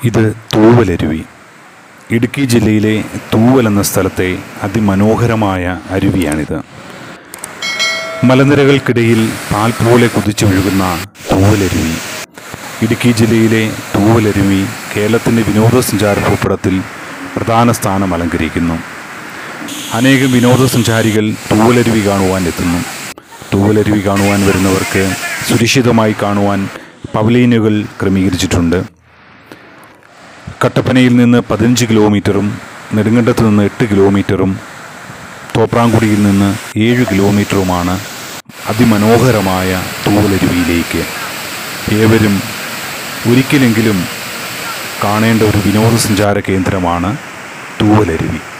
ഇത് തൂവലരുവി ഇടുക്കി ജില്ലയിലെ തൂവൽ എന്ന സ്ഥലത്തെ അതിമനോഹരമായ അരുവിയാണിത് മലനിരകൾക്കിടയിൽ പാൽ പോലെ കുതിച്ചു ഒഴുകുന്ന തൂവലരുവി ഇടുക്കി ജില്ലയിലെ തൂവലരുവി കേരളത്തിൻ്റെ വിനോദസഞ്ചാര ഭൂപടത്തിൽ പ്രധാന സ്ഥാനം അലങ്കരിക്കുന്നു അനേകം വിനോദസഞ്ചാരികൾ തൂവലരുവി കാണുവാൻ എത്തുന്നു തൂവലരുവി കാണുവാൻ വരുന്നവർക്ക് സുരക്ഷിതമായി കാണുവാൻ പവലീനുകൾ ക്രമീകരിച്ചിട്ടുണ്ട് കട്ടപ്പനയിൽ നിന്ന് പതിനഞ്ച് കിലോമീറ്ററും നെടുങ്കണ്ടത്ത് നിന്ന് എട്ട് കിലോമീറ്ററും തോപ്രാംകുടിയിൽ നിന്ന് ഏഴ് കിലോമീറ്ററുമാണ് അതിമനോഹരമായ തൂവലരുവിയിലേക്ക് ഏവരും ഒരിക്കലെങ്കിലും കാണേണ്ട ഒരു വിനോദസഞ്ചാര കേന്ദ്രമാണ് തൂവലരുവി